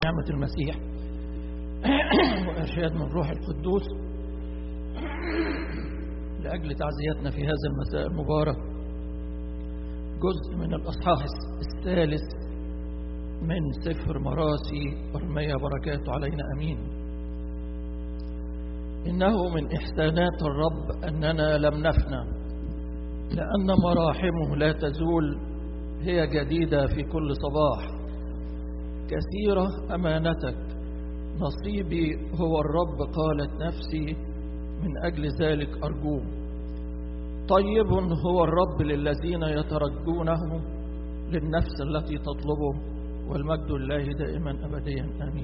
نعمة المسيح وإرشاد من روح القدوس لأجل تعزيتنا في هذا المساء المبارك جزء من الأصحاح الثالث من سفر مراسي ارميا بركاته علينا أمين إنه من إحسانات الرب أننا لم نفنى لأن مراحمه لا تزول هي جديدة في كل صباح كثيرة أمانتك نصيبي هو الرب قالت نفسي من أجل ذلك أرجوه طيب هو الرب للذين يترجونه للنفس التي تطلبه والمجد الله دائما أبديا آمين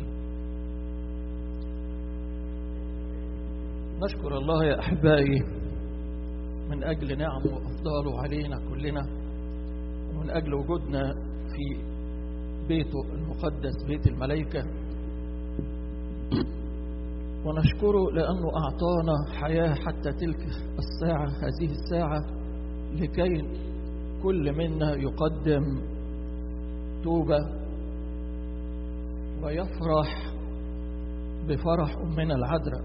نشكر الله يا أحبائي من أجل نعمه وأفضاله علينا كلنا ومن أجل وجودنا في بيته المقدس بيت الملائكة ونشكره لأنه أعطانا حياة حتى تلك الساعة هذه الساعة لكي كل منا يقدم توبة ويفرح بفرح أمنا العذراء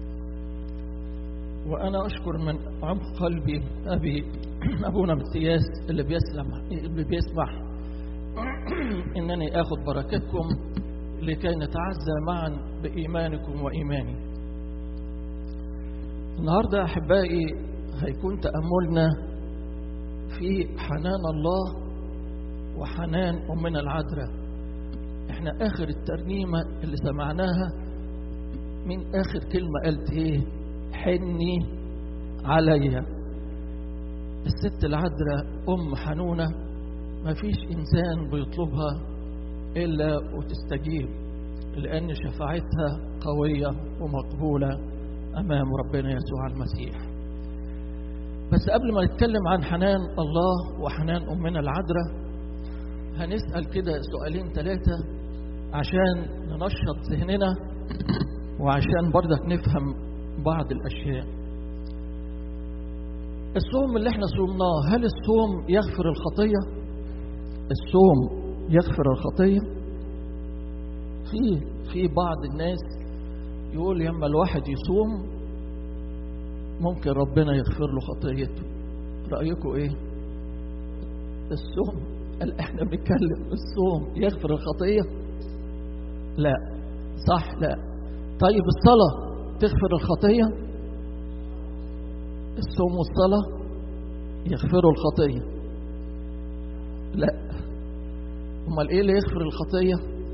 وأنا أشكر من عمق قلبي أبي أبونا متياس اللي بيسلم اللي بيسمح إنني آخذ بركتكم لكي نتعزى معا بإيمانكم وإيماني النهاردة أحبائي هيكون تأملنا في حنان الله وحنان أمنا العذراء احنا آخر الترنيمة اللي سمعناها من آخر كلمة قالت ايه حني عليا الست العذراء أم حنونة ما فيش إنسان بيطلبها إلا وتستجيب لأن شفاعتها قوية ومقبولة أمام ربنا يسوع المسيح بس قبل ما نتكلم عن حنان الله وحنان أمنا العذراء هنسأل كده سؤالين ثلاثة عشان ننشط ذهننا وعشان برضك نفهم بعض الأشياء الصوم اللي احنا صومناه هل الصوم يغفر الخطية الصوم يغفر الخطية في في بعض الناس يقول لما الواحد يصوم ممكن ربنا يغفر له خطيته رأيكم ايه الصوم قال احنا بنتكلم الصوم يغفر الخطية لا صح لا طيب الصلاة تغفر الخطية الصوم والصلاة يغفروا الخطية لا امال ايه اللي يغفر الخطية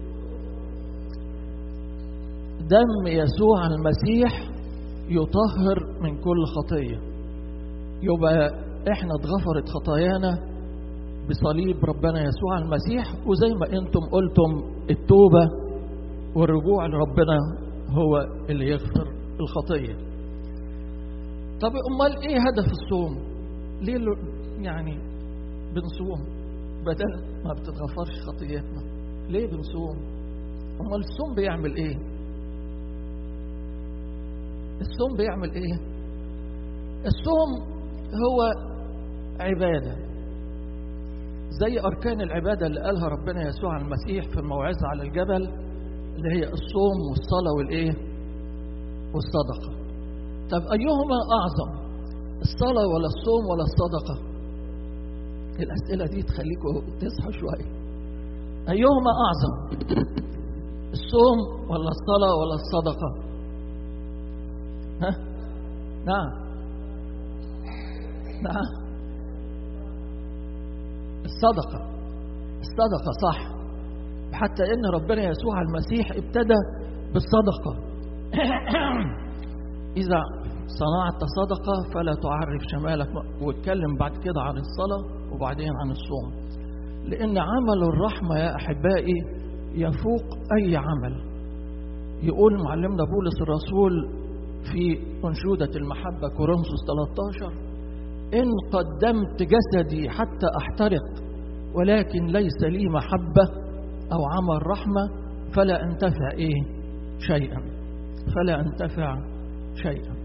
دم يسوع المسيح يطهر من كل خطية يبقى احنا اتغفرت خطايانا بصليب ربنا يسوع المسيح وزي ما انتم قلتم التوبة والرجوع لربنا هو اللي يغفر الخطية طب امال ايه هدف الصوم ليه يعني بنصوم بدل ما بتتغفرش خطياتنا ليه بنصوم امال الصوم بيعمل ايه الصوم بيعمل ايه الصوم هو عباده زي اركان العباده اللي قالها ربنا يسوع المسيح في الموعظه على الجبل اللي هي الصوم والصلاه والايه والصدقه طب ايهما اعظم الصلاه ولا الصوم ولا الصدقه الأسئلة دي تخليكم تصحوا شوية أيهما أعظم الصوم ولا الصلاة ولا الصدقة ها نعم نعم الصدقة الصدقة صح حتى إن ربنا يسوع المسيح ابتدى بالصدقة إذا صنعت صدقة فلا تعرف شمالك واتكلم بعد كده عن الصلاة وبعدين عن الصوم لأن عمل الرحمة يا أحبائي يفوق أي عمل يقول معلمنا بولس الرسول في أنشودة المحبة كورنثوس 13 إن قدمت جسدي حتى أحترق ولكن ليس لي محبة أو عمل رحمة فلا أنتفع إيه شيئا فلا أنتفع شيئا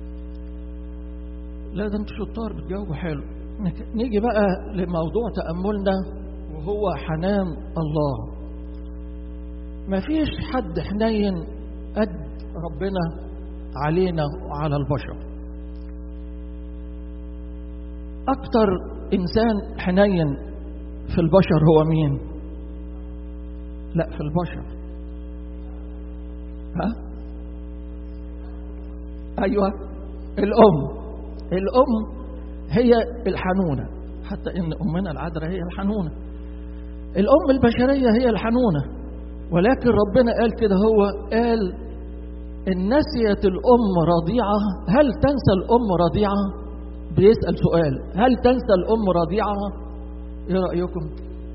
لا ده انتوا شطار بتجاوبوا حلو نيجي بقى لموضوع تأملنا وهو حنان الله مفيش حد حنين قد ربنا علينا وعلى البشر أكتر إنسان حنين في البشر هو مين؟ لا في البشر ها؟ أيوة الأم الأم هي الحنونة حتى إن أمنا العذراء هي الحنونة الأم البشرية هي الحنونة ولكن ربنا قال كده هو قال إن نسيت الأم رضيعة هل تنسى الأم رضيعة بيسأل سؤال هل تنسى الأم رضيعها إيه رأيكم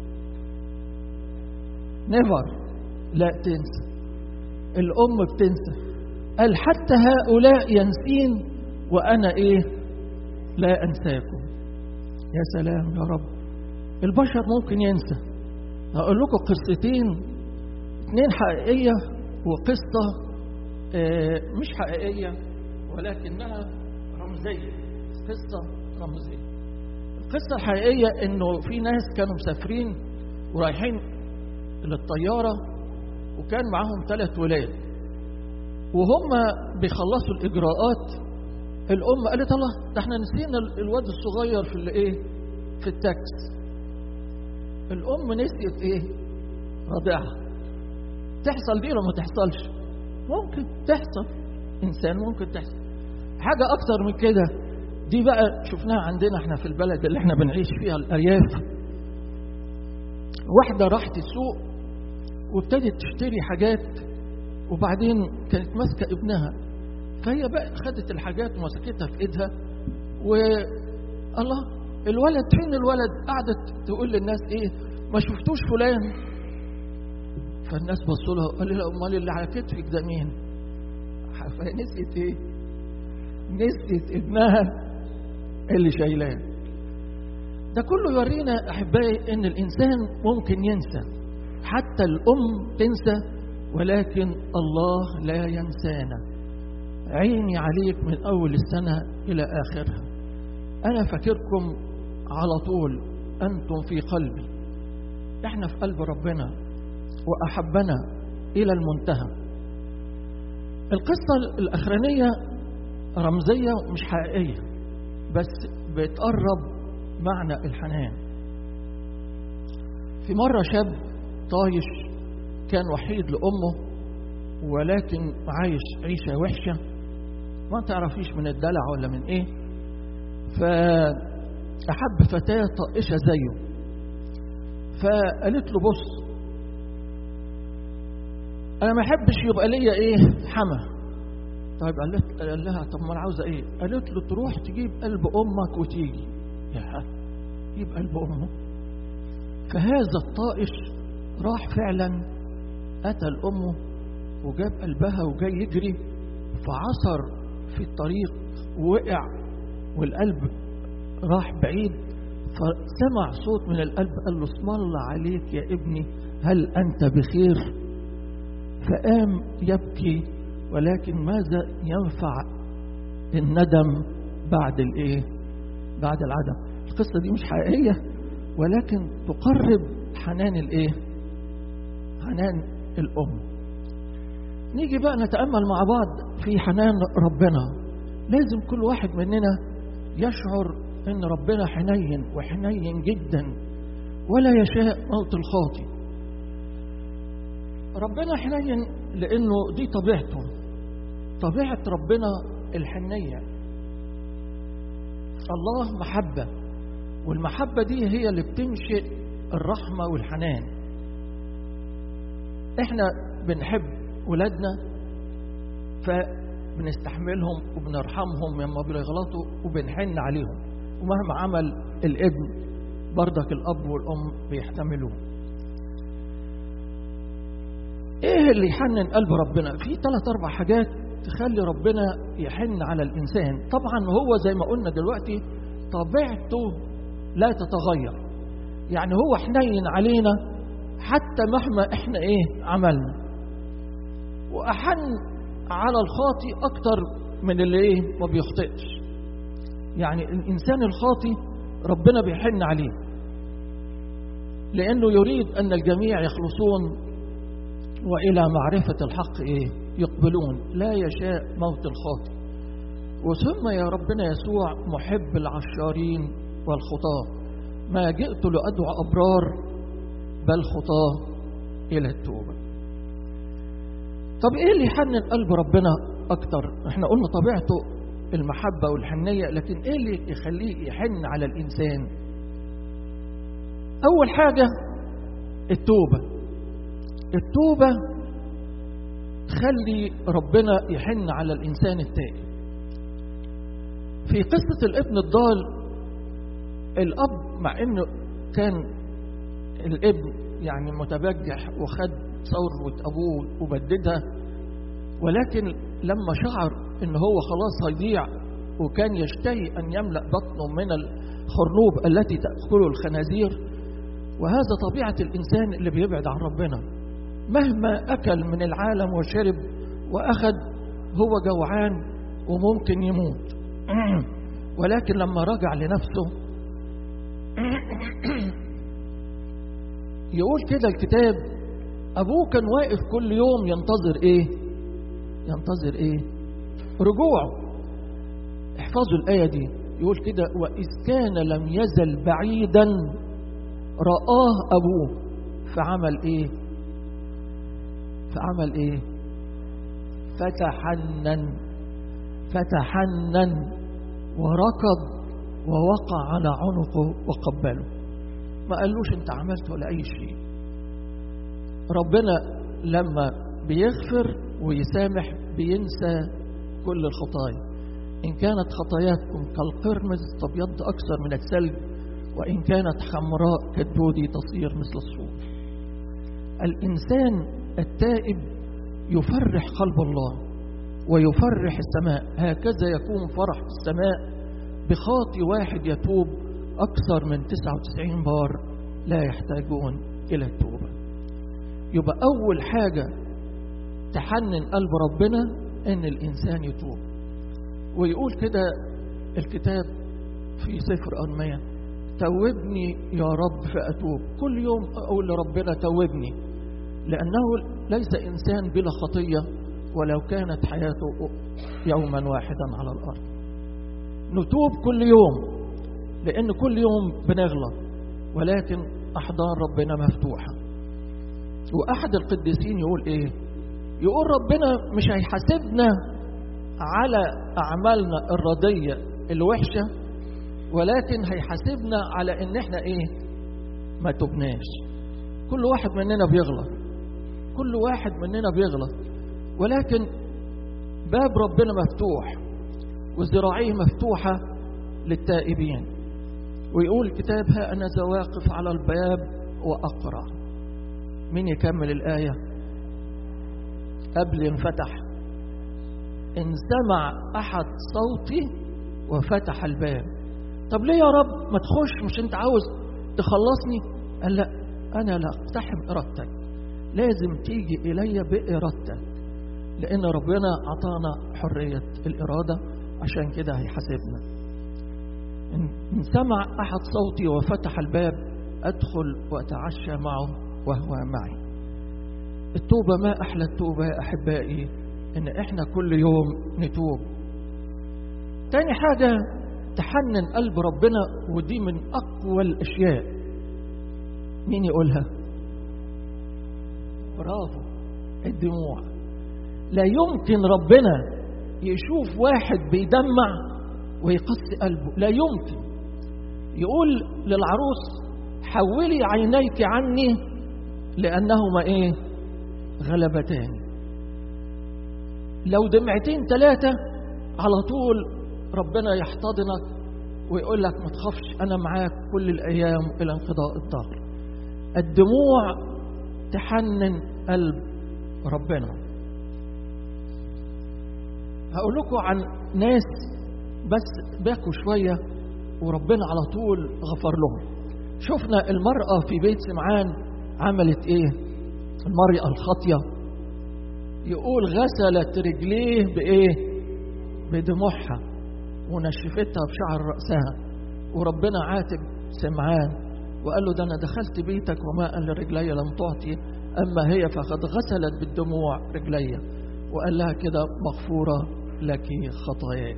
نيفر لا تنسى الأم بتنسى قال حتى هؤلاء ينسين وأنا إيه لا أنساكم يا سلام يا رب البشر ممكن ينسى هقول لكم قصتين اثنين حقيقية وقصة آه مش حقيقية ولكنها رمزية قصة رمزية القصة الحقيقية انه في ناس كانوا مسافرين ورايحين للطيارة وكان معاهم ثلاث ولاد وهم بيخلصوا الإجراءات الأم قالت الله ده احنا نسينا الواد الصغير في الايه في التاكس الأم نسيت ايه رضيعها تحصل دي ولا ما تحصلش ممكن تحصل إنسان ممكن تحصل حاجة أكتر من كده دي بقى شفناها عندنا احنا في البلد اللي احنا بنعيش فيها الأرياف واحدة راحت السوق وابتدت تشتري حاجات وبعدين كانت ماسكة ابنها فهي بقى خدت الحاجات ومسكتها في ايدها و الله الولد فين الولد قعدت تقول للناس ايه ما شفتوش فلان فالناس بصوا لها قال لها امال اللي على كتفك ده مين فنسيت ايه نسيت ابنها اللي شايلاه ده كله يورينا احبائي ان الانسان ممكن ينسى حتى الام تنسى ولكن الله لا ينسانا عيني عليك من اول السنه الى اخرها انا فاكركم على طول انتم في قلبي احنا في قلب ربنا واحبنا الى المنتهى القصه الاخرانيه رمزيه مش حقيقيه بس بتقرب معنى الحنان في مرة شاب طايش كان وحيد لأمه ولكن عايش عيشة وحشة ما تعرفيش من الدلع ولا من ايه فأحب فتاة طائشة زيه فقالت له بص أنا ما أحبش يبقى ليا إيه حما طيب قالت قال لها طب ما أنا عاوزة إيه قالت له تروح تجيب قلب أمك وتيجي يا يجيب قلب أمه فهذا الطائش راح فعلا أتى لأمه وجاب قلبها وجاي يجري فعصر في الطريق ووقع والقلب راح بعيد فسمع صوت من القلب قال له اسم الله عليك يا ابني هل أنت بخير فقام يبكي ولكن ماذا ينفع الندم بعد الايه بعد العدم القصة دي مش حقيقية ولكن تقرب حنان الايه حنان الأم نيجي بقى نتأمل مع بعض في حنان ربنا لازم كل واحد مننا يشعر ان ربنا حنين وحنين جدا ولا يشاء موت الخاطئ ربنا حنين لانه دي طبيعته طبيعه ربنا الحنيه الله محبه والمحبه دي هي اللي بتنشئ الرحمه والحنان احنا بنحب ولادنا فبنستحملهم وبنرحمهم لما بيغلطوا وبنحن عليهم ومهما عمل الابن برضك الاب والام بيحتملوه ايه اللي يحنن قلب ربنا في ثلاث اربع حاجات تخلي ربنا يحن على الانسان طبعا هو زي ما قلنا دلوقتي طبيعته لا تتغير يعني هو حنين علينا حتى مهما احنا ايه عملنا واحن على الخاطي اكتر من اللي ايه ما بيخطئش يعني الانسان الخاطي ربنا بيحن عليه لانه يريد ان الجميع يخلصون وإلى معرفة الحق إيه يقبلون لا يشاء موت الخاطئ وثم يا ربنا يسوع محب العشارين والخطاة ما جئت لأدعو أبرار بل خطاة إلى التوبة طب إيه اللي يحنن قلب ربنا أكتر احنا قلنا طبيعته المحبة والحنية لكن إيه اللي يخليه يحن على الإنسان أول حاجة التوبة التوبة خلي ربنا يحن على الإنسان التائب في قصة الابن الضال الأب مع إنه كان الابن يعني متبجح وخد ثروة أبوه وبددها ولكن لما شعر إن هو خلاص هيضيع وكان يشتهي أن يملأ بطنه من الخرنوب التي تأكله الخنازير وهذا طبيعة الإنسان اللي بيبعد عن ربنا مهما أكل من العالم وشرب وأخذ هو جوعان وممكن يموت ولكن لما رجع لنفسه يقول كده الكتاب أبوه كان واقف كل يوم ينتظر إيه ينتظر إيه رجوعه احفظوا الآية دي يقول كده وإذ كان لم يزل بعيدا رآه أبوه فعمل إيه فعمل إيه فتحنن فتحنن وركض ووقع على عنقه وقبله ما قالوش انت عملت ولا اي شيء ربنا لما بيغفر ويسامح بينسى كل الخطايا إن كانت خطاياكم كالقرمز تبيض أكثر من الثلج وإن كانت حمراء كالدود تصير مثل الصوف الإنسان التائب يفرح قلب الله ويفرح السماء هكذا يكون فرح السماء بخاطي واحد يتوب أكثر من 99 بار لا يحتاجون إلى التوبة يبقى أول حاجة تحنن قلب ربنا إن الإنسان يتوب ويقول كده الكتاب في سفر أرمية توبني يا رب فأتوب كل يوم أقول لربنا توبني لأنه ليس إنسان بلا خطية ولو كانت حياته يوما واحدا على الأرض نتوب كل يوم لأن كل يوم بنغلط ولكن أحضان ربنا مفتوحة وأحد القديسين يقول إيه يقول ربنا مش هيحاسبنا على أعمالنا الردية الوحشة ولكن هيحاسبنا على إن إحنا إيه ما تبناش كل واحد مننا بيغلط كل واحد مننا بيغلط ولكن باب ربنا مفتوح وذراعيه مفتوحة للتائبين ويقول الكتاب ها أنا واقف على الباب وأقرأ مين يكمل الآية قبل ينفتح إن سمع أحد صوتي وفتح الباب طب ليه يا رب ما تخش مش أنت عاوز تخلصني قال لا أنا لا أقتحم إرادتك لازم تيجي إلي بإرادتك لأن ربنا أعطانا حرية الإرادة عشان كده هيحاسبنا إن سمع أحد صوتي وفتح الباب أدخل وأتعشى معه وهو معي التوبة ما أحلى التوبة يا أحبائي إن إحنا كل يوم نتوب تاني حاجة تحنن قلب ربنا ودي من أقوى الأشياء مين يقولها برافو الدموع لا يمكن ربنا يشوف واحد بيدمع ويقص قلبه لا يمكن يقول للعروس حولي عينيك عني لأنهما إيه غلبتان لو دمعتين ثلاثة على طول ربنا يحتضنك ويقول لك ما تخافش أنا معاك كل الأيام إلى انقضاء الظهر الدموع تحنن قلب ربنا هقول لكم عن ناس بس باكوا شوية وربنا على طول غفر لهم شفنا المرأة في بيت سمعان عملت ايه المرأة الخاطية يقول غسلت رجليه بايه بدموعها ونشفتها بشعر رأسها وربنا عاتب سمعان وقال له ده أنا دخلت بيتك وماء لرجلي لم تعطي أما هي فقد غسلت بالدموع رجلي وقال لها كده مغفورة لك خطاياك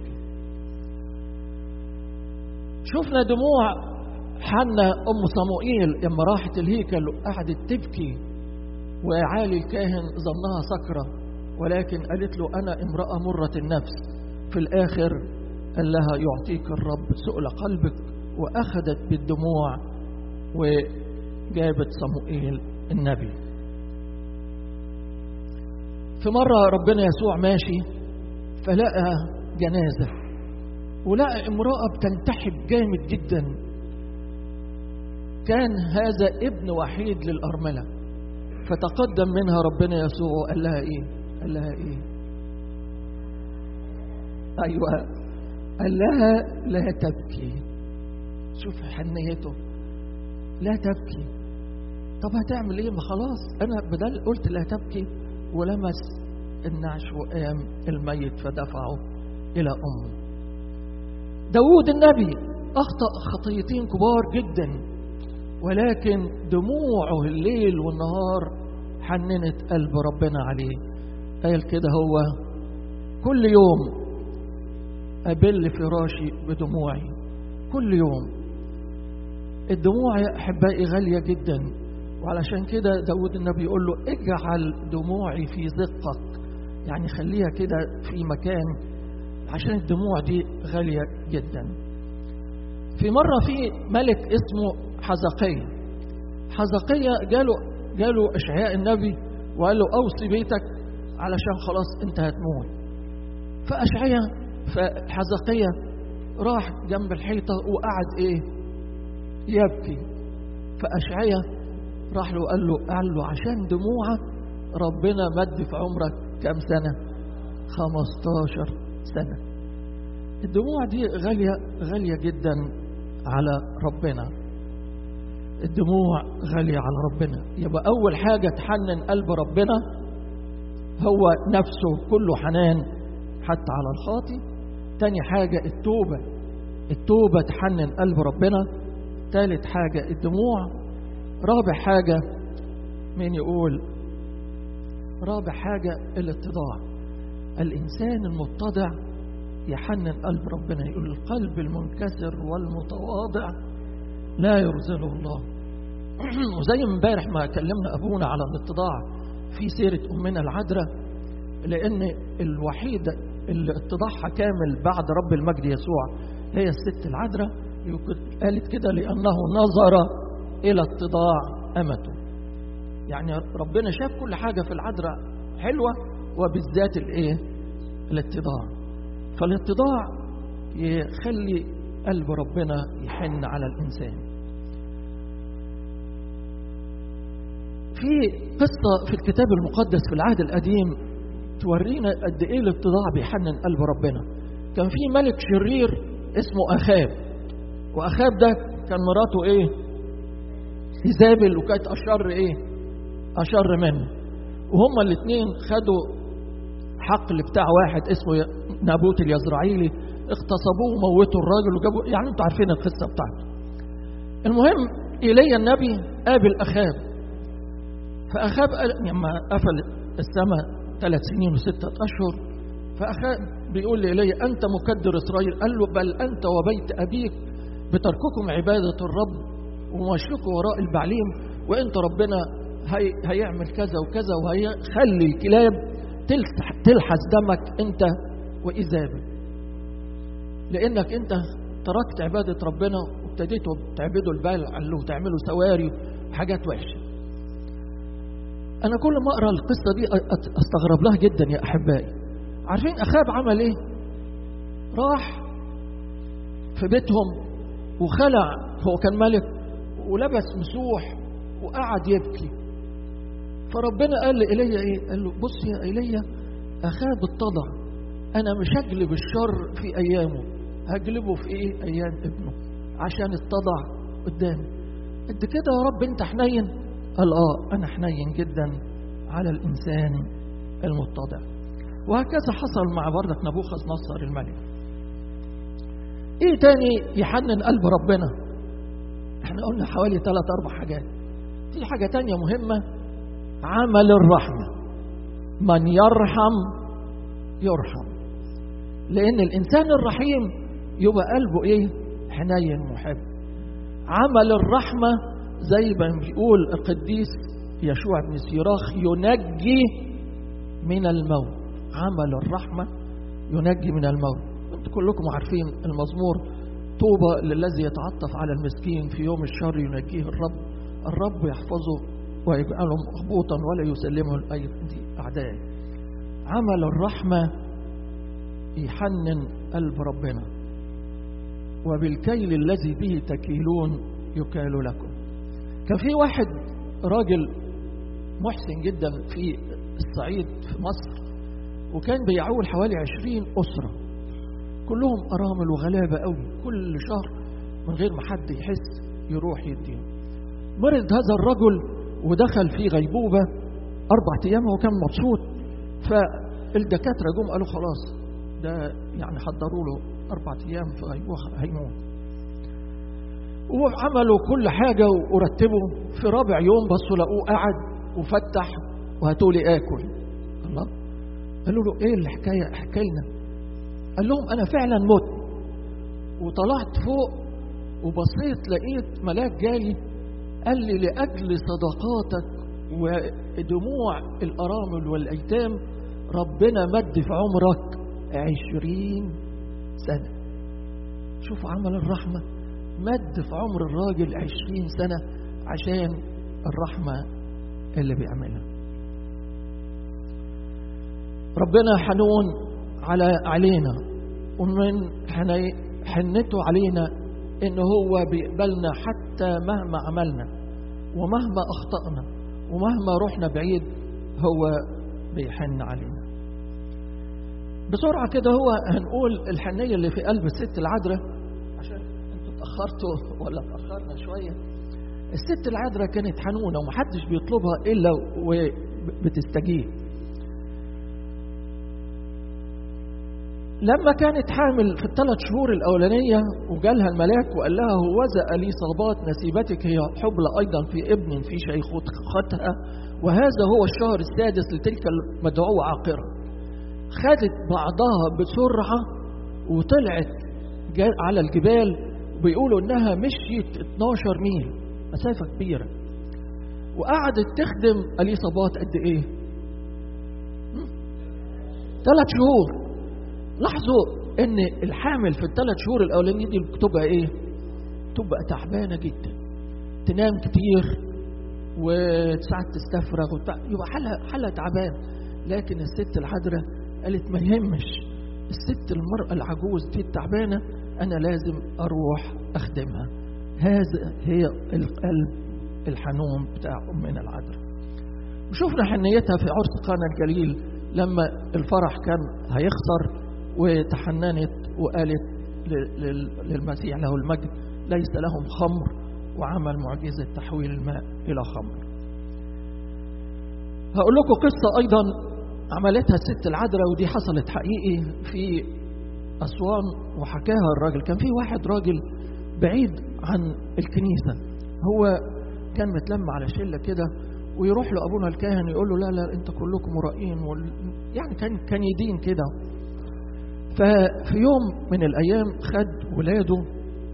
شفنا دموع حنا أم صموئيل لما راحت الهيكل وقعدت تبكي وعالي الكاهن ظنها سكرة ولكن قالت له أنا امرأة مرة النفس في الآخر قال لها يعطيك الرب سؤل قلبك وأخذت بالدموع وجابت صموئيل النبي في مرة ربنا يسوع ماشي فلقى جنازة ولقى امرأة بتنتحب جامد جدا كان هذا ابن وحيد للأرملة فتقدم منها ربنا يسوع وقال لها ايه قال لها ايه ايوه قال لها لا تبكي شوف حنيته لا تبكي طب هتعمل ايه ما خلاص انا بدل قلت لا تبكي ولمس النعش وقام الميت فدفعه الى امه داود النبي اخطا خطيتين كبار جدا ولكن دموعه الليل والنهار حننت قلب ربنا عليه قال كده هو كل يوم أبل فراشي بدموعي كل يوم الدموع يا أحبائي غالية جدا وعلشان كده داود النبي يقول له اجعل دموعي في زقك يعني خليها كده في مكان عشان الدموع دي غالية جدا في مرة في ملك اسمه حزقية حزقية جاله جاله إشعياء النبي وقال له أوصي بيتك علشان خلاص أنت هتموت فأشعياء فحزقية راح جنب الحيطة وقعد إيه يبكي فأشعياء راح له قال له قال له عشان دموعك ربنا مد في عمرك كام سنة 15 سنة الدموع دي غالية غالية جدا على ربنا الدموع غالية على ربنا يبقى أول حاجة تحنن قلب ربنا هو نفسه كله حنان حتى على الخاطي تاني حاجة التوبة التوبة تحنن قلب ربنا تالت حاجة الدموع رابع حاجة مين يقول رابع حاجة الاتضاع الإنسان المتضع يحنن قلب ربنا يقول القلب المنكسر والمتواضع لا يرزله الله وزي ما امبارح ما كلمنا ابونا على الاتضاع في سيره امنا العذراء لان الوحيده اللي اتضاعها كامل بعد رب المجد يسوع هي الست العذراء قالت كده لانه نظر الى اتضاع امته يعني ربنا شاف كل حاجه في العذراء حلوه وبالذات الايه الاتضاع فالاتضاع يخلي قلب ربنا يحن على الإنسان في قصة في الكتاب المقدس في العهد القديم تورينا قد إيه الاتضاع بيحنن قلب ربنا كان في ملك شرير اسمه أخاب وأخاب ده كان مراته إيه إيزابل وكانت أشر إيه أشر منه وهما الاثنين خدوا حقل بتاع واحد اسمه نابوت اليزرعيلي اغتصبوه وموتوا الراجل وجابوا يعني انتوا عارفين القصه بتاعته. المهم ايليا النبي قابل اخاب فاخاب قال لما قفل السماء ثلاث سنين وستة اشهر فاخاب بيقول لايليا انت مكدر اسرائيل قال له بل انت وبيت ابيك بترككم عباده الرب ومشيكم وراء البعليم وانت ربنا هي هيعمل كذا وكذا وهيخلي الكلاب تلحس دمك انت وايزابل لانك انت تركت عباده ربنا وابتديتوا تعبدوا البال وتعملوا سواري وحاجات وحشه انا كل ما اقرا القصه دي استغرب لها جدا يا احبائي عارفين اخاب عمل ايه راح في بيتهم وخلع هو كان ملك ولبس مسوح وقعد يبكي فربنا قال لإيليا ايه قال له بص يا ايليا اخاب اتضع انا مش هجلب الشر في ايامه هجلبه في ايه ايام ابنه عشان اتضع قدامي قد كده يا رب انت حنين قال اه انا حنين جدا على الانسان المتضع وهكذا حصل مع بردك نبوخذ نصر الملك ايه تاني يحنن قلب ربنا احنا قلنا حوالي ثلاث اربع حاجات في حاجة تانية مهمة عمل الرحمة من يرحم يرحم لأن الإنسان الرحيم يبقى قلبه إيه حنين محب عمل الرحمة زي ما بيقول القديس يشوع بن سيراخ ينجي من الموت عمل الرحمة ينجي من الموت انتم كلكم عارفين المزمور طوبى للذي يتعطف على المسكين في يوم الشر ينجيه الرب الرب يحفظه ويجعله مخبوطا ولا يسلمه لأي أعدائه عمل الرحمة يحنن قلب ربنا وبالكيل الذي به تكيلون يكال لكم كان في واحد راجل محسن جدا في الصعيد في مصر وكان بيعول حوالي عشرين أسرة كلهم أرامل وغلابة قوي كل شهر من غير ما حد يحس يروح يديهم مرض هذا الرجل ودخل في غيبوبة أربع أيام وهو كان مبسوط فالدكاترة جم قالوا خلاص ده يعني حضروا له أربع أيام في غيبوبة هيموت وعملوا كل حاجة ورتبوا في رابع يوم بصوا لقوه قعد وفتح وهاتولي آكل الله قالوا له إيه الحكاية احكي لنا قال لهم أنا فعلا مت وطلعت فوق وبصيت لقيت ملاك جالي قال لي لأجل صدقاتك ودموع الأرامل والأيتام ربنا مد في عمرك عشرين سنة شوفوا عمل الرحمة مد في عمر الراجل عشرين سنة عشان الرحمة اللي بيعملها ربنا حنون على علينا ومن حنته علينا ان هو بيقبلنا حتى مهما عملنا ومهما اخطأنا ومهما رحنا بعيد هو بيحن علينا بسرعة كده هو هنقول الحنية اللي في قلب الست العذراء عشان انتوا اتأخرتوا ولا اتأخرنا شوية الست العذراء كانت حنونة ومحدش بيطلبها إلا وبتستجيب لما كانت حامل في الثلاث شهور الأولانية وجالها الملاك وقال لها هوذا أليصابات نسيبتك هي حبلى أيضا في ابن في شيخوختها وهذا هو الشهر السادس لتلك المدعوة عاقرة خدت بعضها بسرعة وطلعت على الجبال بيقولوا انها مشيت 12 ميل مسافة كبيرة وقعدت تخدم أليصابات قد ايه ثلاث شهور لاحظوا ان الحامل في الثلاث شهور الاولانيين دي بتبقى ايه تبقى تعبانه جدا تنام كتير وساعات تستفرغ وتبقى يبقى حالها حالها تعبان لكن الست العذراء قالت ما يهمش الست المرأة العجوز دي التعبانة أنا لازم أروح أخدمها هذا هي القلب الحنون بتاع أمنا العذراء وشوفنا حنيتها في عرس قانا الجليل لما الفرح كان هيخسر وتحننت وقالت للمسيح له المجد ليس لهم خمر وعمل معجزة تحويل الماء إلى خمر هقول لكم قصة أيضا عملتها الست العذراء ودي حصلت حقيقي في أسوان وحكاها الراجل كان في واحد راجل بعيد عن الكنيسة هو كان متلم على شلة كده ويروح له أبونا الكاهن يقول له لا لا أنت كلكم مرائين وال... يعني كان كان يدين كده ففي يوم من الأيام خد ولاده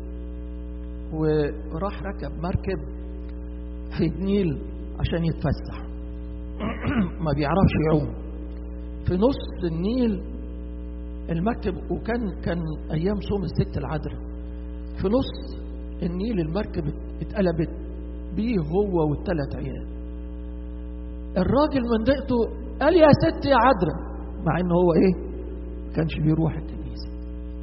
وراح ركب مركب في النيل عشان يتفسح ما بيعرفش يعوم في نص النيل المركب وكان كان ايام صوم الست العذراء في نص النيل المركب اتقلبت بيه هو والثلاث عيال الراجل من ضيقته قال يا ست يا عذراء مع ان هو ايه كانش بيروح الكنيسه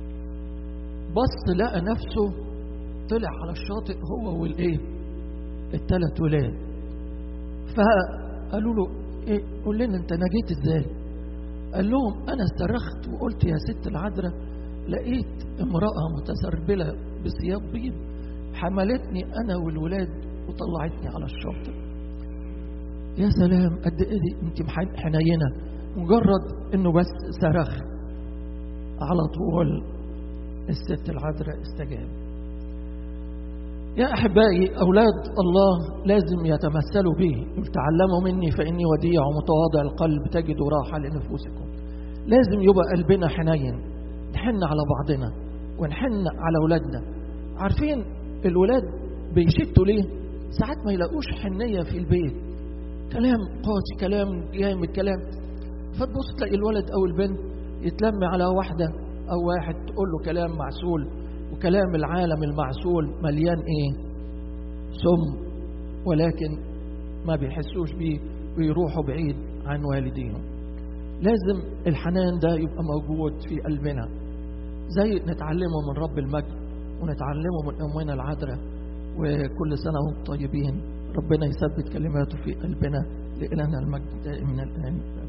بص لقى نفسه طلع على الشاطئ هو والايه الثلاث ولاد فقالوا له ايه قول لنا انت نجيت ازاي قال لهم انا صرخت وقلت يا ست العذراء لقيت امراه متسربله بثياب بيض حملتني انا والولاد وطلعتني على الشاطئ يا سلام قد ايه دي انت حنينه مجرد انه بس صرخ على طول الست العذراء استجاب يا أحبائي أولاد الله لازم يتمثلوا به تعلموا مني فإني وديع ومتواضع القلب تجدوا راحة لنفوسكم لازم يبقى قلبنا حنين نحن على بعضنا ونحن على أولادنا عارفين الولاد بيشتوا ليه ساعات ما يلاقوش حنية في البيت كلام قاسي كلام جامد كلام فتبص تلاقي الولد أو البنت يتلم على واحدة أو واحد تقول له كلام معسول وكلام العالم المعسول مليان ايه سم ولكن ما بيحسوش بيه ويروحوا بعيد عن والديهم لازم الحنان ده يبقى موجود في قلبنا زي نتعلمه من رب المجد ونتعلمه من أمنا العذراء وكل سنة وانتم طيبين ربنا يثبت كلماته في قلبنا لإلهنا المجد دائما الآن